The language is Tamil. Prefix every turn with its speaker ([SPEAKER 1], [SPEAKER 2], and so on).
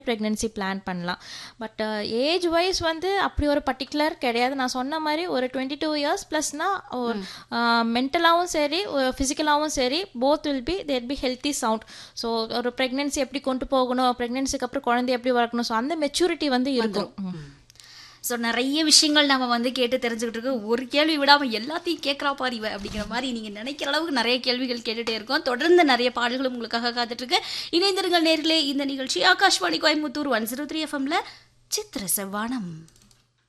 [SPEAKER 1] ப்ரெக்னென்சி பிளான் பண்ணலாம் பட் ஏஜ் வைஸ் வந்து அப்படி ஒரு பர்டிகுலர் கிடையாது நான் சொன்ன மாதிரி ஒரு டுவெண்ட்டி டூ இயர்ஸ் ப்ளஸ்னால் மென்டலாகவும் சரி ஃபிசிக்கலாகவும் சரி both will be there be healthy sound so ஒரு ப்ரெக்னென்சி எப்படி கொண்டு போகணும் ப்ரெக்னென்சிக்கு அப்புறம் குழந்தை எப்படி வளர்க்கணும் ஸோ அந்த மெச்சூரிட்டி வந்து இருக்கும் ம்.
[SPEAKER 2] ஸோ நிறைய விஷயங்கள் நம்ம வந்து கேட்டு தெரிஞ்சுக்கிட்டு இருக்கோம் ஒரு கேள்வி விடாம எல்லாத்தையும் கேட்குறா பாரு இவ அப்படிங்கிற மாதிரி நீங்க நினைக்கிற அளவுக்கு நிறைய கேள்விகள் கேட்டுட்டே இருக்கோம் தொடர்ந்து நிறைய பாடல்களும் உங்களுக்காக காத்துட்டு இருக்கு இணைந்திருங்கள் நேர்களே இந்த நிகழ்ச்சி Akashvani Coimbatore one zero three எஃப்எம்ல சித்திர செவ்வானம்